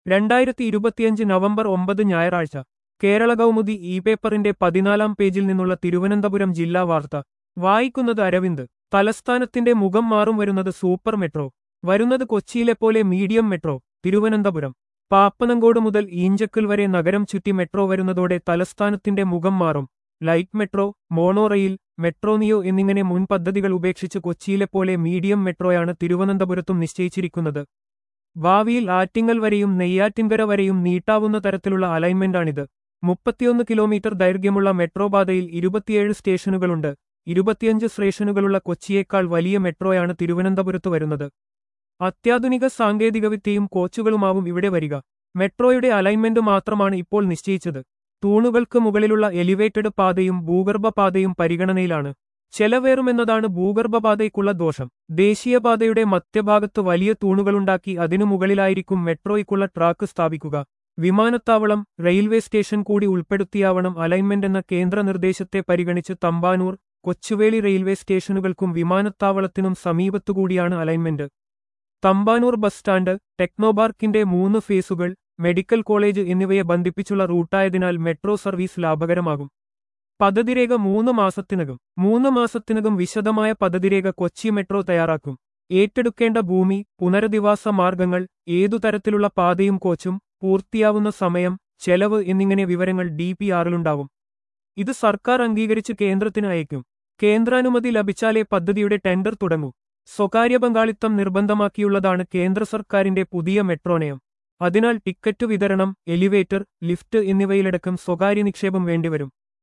രണ്ടായിരത്തി ഇരുപത്തിയഞ്ച് നവംബർ ഒമ്പത് ഞായറാഴ്ച കേരള കൗമുദി ഇ പേപ്പറിന്റെ പതിനാലാം പേജിൽ നിന്നുള്ള തിരുവനന്തപുരം ജില്ലാ വാർത്ത വായിക്കുന്നത് അരവിന്ദ് തലസ്ഥാനത്തിന്റെ മുഖം മാറും വരുന്നത് സൂപ്പർ മെട്രോ വരുന്നത് കൊച്ചിയിലെപ്പോലെ മീഡിയം മെട്രോ തിരുവനന്തപുരം പാപ്പനങ്കോട് മുതൽ ഈഞ്ചക്കൽ വരെ നഗരം ചുറ്റി മെട്രോ വരുന്നതോടെ തലസ്ഥാനത്തിന്റെ മുഖം മാറും light metro mono rail metro neo എന്നിങ്ങനെ മുൻ പദ്ധതികൾ ഉപേക്ഷിച്ച് കൊച്ചിയിലെപ്പോലെ മീഡിയം മെട്രോയാണ് തിരുവനന്തപുരത്തും നിശ്ചയിച്ചിരിക്കുന്നത് ഭാവിയിൽ ആറ്റിങ്ങൽ വരെയും നെയ്യാറ്റിൻകര വരെയും നീട്ടാവുന്ന തരത്തിലുള്ള അലൈൻമെന്റാണിത് മുപ്പത്തിയൊന്ന് കിലോമീറ്റർ ദൈർഘ്യമുള്ള മെട്രോ പാതയിൽ ഇരുപത്തിയേഴ് സ്റ്റേഷനുകളുണ്ട് ഇരുപത്തിയഞ്ച് സ്റ്റേഷനുകളുള്ള കൊച്ചിയേക്കാൾ വലിയ മെട്രോയാണ് തിരുവനന്തപുരത്ത് വരുന്നത് അത്യാധുനിക സാങ്കേതികവിദ്യയും കോച്ചുകളുമാവും ഇവിടെ വരിക മെട്രോയുടെ അലൈൻമെന്റ് മാത്രമാണ് ഇപ്പോൾ നിശ്ചയിച്ചത് തൂണുകൾക്ക് മുകളിലുള്ള എലിവേറ്റഡ് പാതയും ഭൂഗർഭ പാതയും പരിഗണനയിലാണ് ചെലവേറുമെന്നതാണ് ഭൂഗർഭപാതയ്ക്കുള്ള ദോഷം ദേശീയപാതയുടെ മധ്യഭാഗത്ത് വലിയ തൂണുകളുണ്ടാക്കി അതിനു മുകളിലായിരിക്കും മെട്രോയ്ക്കുള്ള ട്രാക്ക് സ്ഥാപിക്കുക വിമാനത്താവളം റെയിൽവേ സ്റ്റേഷൻ കൂടി ഉൾപ്പെടുത്തിയാവണം അലൈൻമെന്റ് എന്ന കേന്ദ്ര നിർദ്ദേശത്തെ പരിഗണിച്ച് തമ്പാനൂർ കൊച്ചുവേളി റെയിൽവേ സ്റ്റേഷനുകൾക്കും വിമാനത്താവളത്തിനും സമീപത്തുകൂടിയാണ് അലൈൻമെന്റ് തമ്പാനൂർ ബസ് സ്റ്റാൻഡ് ടെക്നോപാർക്കിന്റെ മൂന്ന് ഫേസുകൾ മെഡിക്കൽ കോളേജ് എന്നിവയെ ബന്ധിപ്പിച്ചുള്ള റൂട്ടായതിനാൽ മെട്രോ സർവീസ് ലാഭകരമാകും പദ്ധതിരേഖ മൂന്ന് മാസത്തിനകം മൂന്ന് മാസത്തിനകം വിശദമായ പദ്ധതിരേഖ കൊച്ചി മെട്രോ തയ്യാറാക്കും ഏറ്റെടുക്കേണ്ട ഭൂമി പുനരധിവാസ മാർഗങ്ങൾ ഏതു തരത്തിലുള്ള പാതയും കോച്ചും പൂർത്തിയാവുന്ന സമയം ചെലവ് എന്നിങ്ങനെ വിവരങ്ങൾ ഡി പി ആറിലുണ്ടാവും ഇത് സർക്കാർ അംഗീകരിച്ച് കേന്ദ്രത്തിന് അയക്കും കേന്ദ്രാനുമതി ലഭിച്ചാലേ പദ്ധതിയുടെ ടെൻഡർ തുടങ്ങൂ സ്വകാര്യ പങ്കാളിത്തം നിർബന്ധമാക്കിയുള്ളതാണ് കേന്ദ്ര സർക്കാരിന്റെ പുതിയ മെട്രോ നയം അതിനാൽ ടിക്കറ്റ് വിതരണം എലിവേറ്റർ ലിഫ്റ്റ് എന്നിവയിലടക്കം സ്വകാര്യ നിക്ഷേപം വേണ്ടിവരും